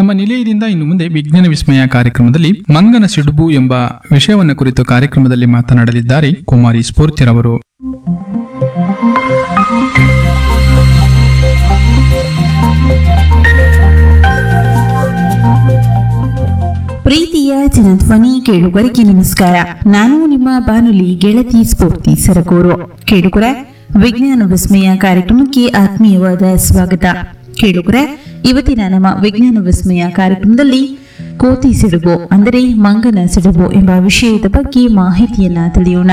ನಮ್ಮ ನಿಲಯದಿಂದ ಇನ್ನು ಮುಂದೆ ವಿಜ್ಞಾನ ವಿಸ್ಮಯ ಕಾರ್ಯಕ್ರಮದಲ್ಲಿ ಮಂಗನ ಸಿಡುಬು ಎಂಬ ವಿಷಯವನ್ನು ಕುರಿತು ಕಾರ್ಯಕ್ರಮದಲ್ಲಿ ಮಾತನಾಡಲಿದ್ದಾರೆ ಕುಮಾರಿ ಸ್ಫೂರ್ತಿರವರು ಪ್ರೀತಿಯ ಜನಧ್ವನಿ ಕೇಳುಗರಿಗೆ ನಮಸ್ಕಾರ ನಾನು ನಿಮ್ಮ ಬಾನುಲಿ ಗೆಳತಿ ಸ್ಫೂರ್ತಿ ಸರಗೂರು ಕೇಳುಗರ ವಿಜ್ಞಾನ ವಿಸ್ಮಯ ಕಾರ್ಯಕ್ರಮಕ್ಕೆ ಆತ್ಮೀಯವಾದ ಸ್ವಾಗತ ಕೇಳುಗರ ಇವತ್ತಿನ ನಮ್ಮ ವಿಜ್ಞಾನ ವಿಸ್ಮಯ ಕಾರ್ಯಕ್ರಮದಲ್ಲಿ ಕೋತಿ ಸಿಡುಬು ಅಂದರೆ ಮಂಗನ ಸಿಡುಬು ಎಂಬ ವಿಷಯದ ಬಗ್ಗೆ ಮಾಹಿತಿಯನ್ನ ತಿಳಿಯೋಣ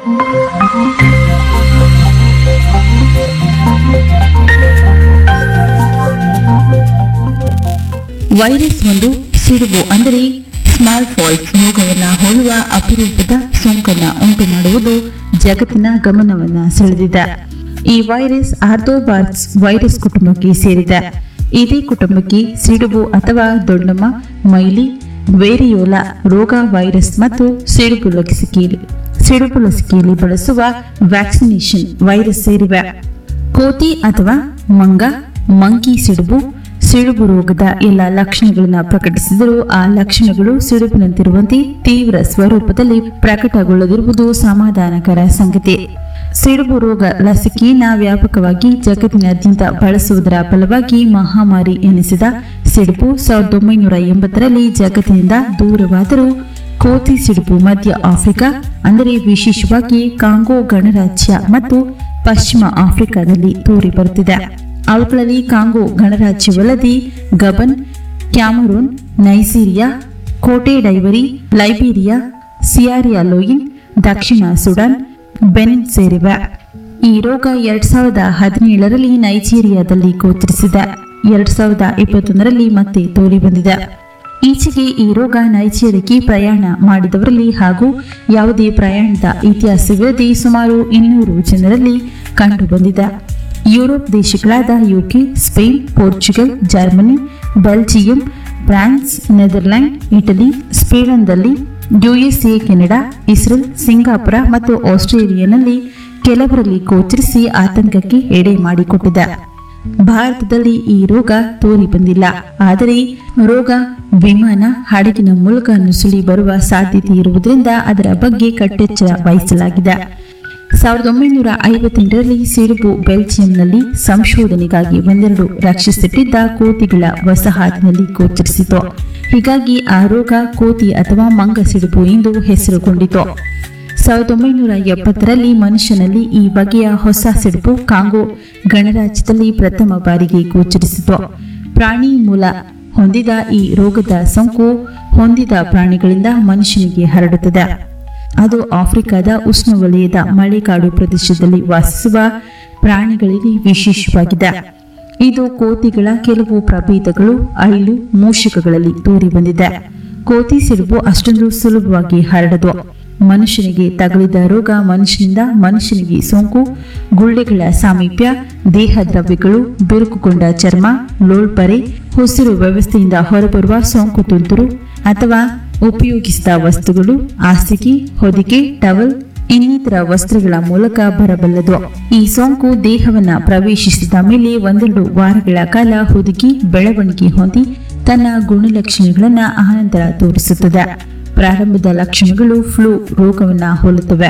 ವೈರಸ್ ಒಂದು ಸಿಡುಬು ಅಂದರೆ ಸ್ಮಾಲ್ ಫಾಲ್ಸ್ ರೋಗವನ್ನ ಹೋಲುವ ಅಪರೂಪದ ಸೋಂಕನ್ನ ಉಂಟು ಮಾಡುವುದು ಜಗತ್ತಿನ ಗಮನವನ್ನ ಸೆಳೆದಿದೆ ಈ ವೈರಸ್ ಆರ್ಥೋಬಾರ್ಸ್ ವೈರಸ್ ಕುಟುಂಬಕ್ಕೆ ಸೇರಿದೆ ಇದೇ ಕುಟುಂಬಕ್ಕೆ ಸಿಡುಬು ಅಥವಾ ದೊಡ್ಡಮ್ಮ ಮೈಲಿ ವೇರಿಯೋಲಾ ರೋಗ ವೈರಸ್ ಮತ್ತು ಸಿಡುಬು ಲಸಿಕೆಯಲ್ಲಿ ಸಿಡುಬು ಲಸಿಕೆಯಲ್ಲಿ ಬಳಸುವ ವ್ಯಾಕ್ಸಿನೇಷನ್ ವೈರಸ್ ಸೇರಿವೆ ಕೋತಿ ಅಥವಾ ಮಂಗ ಮಂಕಿ ಸಿಡುಬು ಸಿಡುಬು ರೋಗದ ಎಲ್ಲ ಲಕ್ಷಣಗಳನ್ನ ಪ್ರಕಟಿಸಿದರೂ ಆ ಲಕ್ಷಣಗಳು ಸಿಡುಬಿನಂತಿರುವಂತೆ ತೀವ್ರ ಸ್ವರೂಪದಲ್ಲಿ ಪ್ರಕಟಗೊಳ್ಳದಿರುವುದು ಸಮಾಧಾನಕರ ಸಂಗತಿ ಸಿಡುಬು ರೋಗ ಲಸಿಕೆಯನ್ನ ವ್ಯಾಪಕವಾಗಿ ಜಗತ್ತಿನಾದ್ಯಂತ ಬಳಸುವುದರ ಫಲವಾಗಿ ಮಹಾಮಾರಿ ಎನಿಸಿದ ಸಿಡುಬು ಸಾವಿರದ ಒಂಬೈನೂರ ಎಂಬತ್ತರಲ್ಲಿ ಜಗತ್ತಿನಿಂದ ದೂರವಾದರೂ ಕೋತಿ ಸಿಡುಬು ಮಧ್ಯ ಆಫ್ರಿಕಾ ಅಂದರೆ ವಿಶೇಷವಾಗಿ ಕಾಂಗೋ ಗಣರಾಜ್ಯ ಮತ್ತು ಪಶ್ಚಿಮ ಆಫ್ರಿಕಾದಲ್ಲಿ ತೋರಿ ಬರುತ್ತಿದೆ ಅವುಗಳಲ್ಲಿ ಕಾಂಗೋ ಗಣರಾಜ್ಯವಲ್ಲದೆ Gabon Cameroon Nigeria Cote d'Ivoire Liberia ಸಿಯಾರಿಯಾ ಲೋಯಿನ್ ದಕ್ಷಿಣ ಸುಡಾನ್ ಬೆನಿನ್ ಸೇರಿವೆ ಈ ರೋಗ ಎರಡ್ ಸಾವಿರದ ಹದಿನೇಳರಲ್ಲಿ ನೈಜೀರಿಯಾದಲ್ಲಿ ಗೋಚರಿಸಿದೆ ಎರಡ್ ಸಾವಿರದ ಇಪ್ಪತ್ತೊಂದರಲ್ಲಿ ಮತ್ತೆ ತೋರಿ ಬಂದಿದೆ ಈಚೆಗೆ ಈ ರೋಗ ನೈಜೀರಿಯಾಕ್ಕೆ ಪ್ರಯಾಣ ಮಾಡಿದವರಲ್ಲಿ ಹಾಗೂ ಯಾವುದೇ ಪ್ರಯಾಣದ ಇತಿಹಾಸವಿಲ್ಲದೆ ಸುಮಾರು ಇನ್ನೂರು ಜನರಲ್ಲಿ ಕಂಡುಬಂದಿದೆ ಯುರೋಪ್ ದೇಶಗಳಾದ UK Spain Portugal Germany Belgium France Netherland Italy ಸ್ಪೇನ್ದಲ್ಲಿ ಯುಎಸ್ಎ ಕೆನಡಾ ಇಸ್ರೇಲ್ ಸಿಂಗಾಪುರ ಮತ್ತು ಆಸ್ಟ್ರೇಲಿಯಾನಲ್ಲಿ ಕೆಲವರಲ್ಲಿ ಗೋಚರಿಸಿ ಆತಂಕಕ್ಕೆ ಎಡೆ ಮಾಡಿಕೊಟ್ಟಿದೆ ಭಾರತದಲ್ಲಿ ಈ ರೋಗ ತೋರಿ ಬಂದಿಲ್ಲ ಆದರೆ ರೋಗ ವಿಮಾನ ಹಡಗಿನ ಮೂಲಕ ನುಸುಳಿ ಬರುವ ಸಾಧ್ಯತೆ ಇರುವುದರಿಂದ ಅದರ ಬಗ್ಗೆ ಕಟ್ಟೆಚ್ಚರ ವಹಿಸಲಾಗಿದೆ ಸಾವಿರದ ಒಂಬೈನೂರ ಐವತ್ತೆಂಟರಲ್ಲಿ ಸಿಡುಬು ಬೆಲ್ಜಿಯಂನಲ್ಲಿ ಸಂಶೋಧನೆಗಾಗಿ ಒಂದೆರಡು ರಕ್ಷಿಸಿಟ್ಟಿದ್ದ ಕೋತಿಗಳ ವಸಾಹತಿನಲ್ಲಿ ಗೋಚರಿಸಿತು ಹೀಗಾಗಿ ಆ ರೋಗ ಕೋತಿ ಅಥವಾ ಮಂಗ ಸಿಡುಬು ಎಂದು ಹೆಸರುಗೊಂಡಿತು ಸಾವಿರದ ಒಂಬೈನೂರ ಎಪ್ಪತ್ತರಲ್ಲಿ ಮನುಷ್ಯನಲ್ಲಿ ಈ ಬಗೆಯ ಹೊಸ ಸಿಡುಬು ಕಾಂಗೋ ಗಣರಾಜ್ಯದಲ್ಲಿ ಪ್ರಥಮ ಬಾರಿಗೆ ಗೋಚರಿಸಿತು ಪ್ರಾಣಿ ಮೂಲ ಹೊಂದಿದ ಈ ರೋಗದ ಸೋಂಕು ಹೊಂದಿದ ಪ್ರಾಣಿಗಳಿಂದ ಮನುಷ್ಯನಿಗೆ ಹರಡುತ್ತದೆ ಅದು ಆಫ್ರಿಕಾದ ಉಷ್ಣವಲಯದ ಮಳೆಕಾಡು ಪ್ರದೇಶದಲ್ಲಿ ವಾಸಿಸುವ ಪ್ರಾಣಿಗಳಲ್ಲಿ ವಿಶೇಷವಾಗಿದೆ ಇದು ಕೋತಿಗಳ ಕೆಲವು ಪ್ರಭೇದಗಳು ಅಳಿಲು ಮೂಷಿಕಗಳಲ್ಲಿ ತೋರಿ ಬಂದಿದೆ ಕೋತಿ ಸಿಡುಬು ಅಷ್ಟೊಂದು ಸುಲಭವಾಗಿ ಹರಡದು ಮನುಷ್ಯನಿಗೆ ತಗುಲಿದ ರೋಗ ಮನುಷ್ಯನಿಂದ ಮನುಷ್ಯನಿಗೆ ಸೋಂಕು ಗುಳ್ಳೆಗಳ ಸಾಮೀಪ್ಯ ದೇಹ ದ್ರವ್ಯಗಳು ಬಿರುಕುಗೊಂಡ ಚರ್ಮ ಲೋಳ್ಪರೆ ಉಸಿರು ವ್ಯವಸ್ಥೆಯಿಂದ ಹೊರಬರುವ ಸೋಂಕು ತುಂತುರು ಅಥವಾ ಉಪಯೋಗಿಸಿದ ವಸ್ತುಗಳು ಹಾಸಿಗೆ ಹೊದಿಕೆ ಟವಲ್ ಇನ್ನಿತರ ವಸ್ತ್ರಗಳ ಮೂಲಕ ಬರಬಲ್ಲದು ಈ ಸೋಂಕು ದೇಹವನ್ನ ಪ್ರವೇಶಿಸಿದ ಮೇಲೆ ಒಂದೆರಡು ವಾರಗಳ ಕಾಲ ಹುದುಗಿ ಬೆಳವಣಿಗೆ ಹೊಂದಿ ತನ್ನ ಗುಣಲಕ್ಷಣಗಳನ್ನ ಅನಂತರ ತೋರಿಸುತ್ತದೆ ಪ್ರಾರಂಭದ ಲಕ್ಷಣಗಳು ಫ್ಲೂ ರೋಗವನ್ನ ಹೋಲುತ್ತವೆ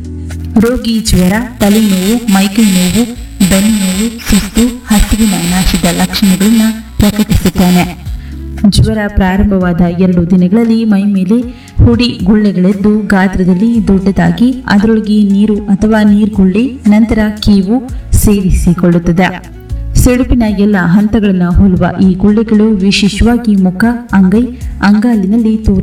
ರೋಗಿ ಜ್ವರ ತಲೆನೋವು ಮೈಕೈ ನೋವು ಬೆನ್ನು ನೋವು ಸುಸ್ತು ಹಸಿವಿನ ನಾಶದ ಲಕ್ಷಣಗಳನ್ನ ಪ್ರಕಟಿಸುತ್ತಾನೆ ಜ್ವರ ಪ್ರಾರಂಭವಾದ ಎರಡು ದಿನಗಳಲ್ಲಿ ಮೈ ಮೇಲೆ ಹುಡಿ ಗುಳ್ಳೆಗಳೆದ್ದು ಗಾತ್ರದಲ್ಲಿ ದೊಡ್ಡದಾಗಿ ಅದರೊಳಗೆ ನೀರು ಅಥವಾ ನೀರ್ಗುಳ್ಳೆ ನಂತರ ಕೀವು ಸೇರಿಸಿಕೊಳ್ಳುತ್ತದೆ ಸಿಡುಪಿನ ಎಲ್ಲ ಹಂತಗಳನ್ನು ಹೋಲುವ ಈ ಗುಳ್ಳೆಗಳು ವಿಶೇಷವಾಗಿ ಮುಖ ಅಂಗೈ ಅಂಗಾಲಿನಲ್ಲಿ ತೋರಿ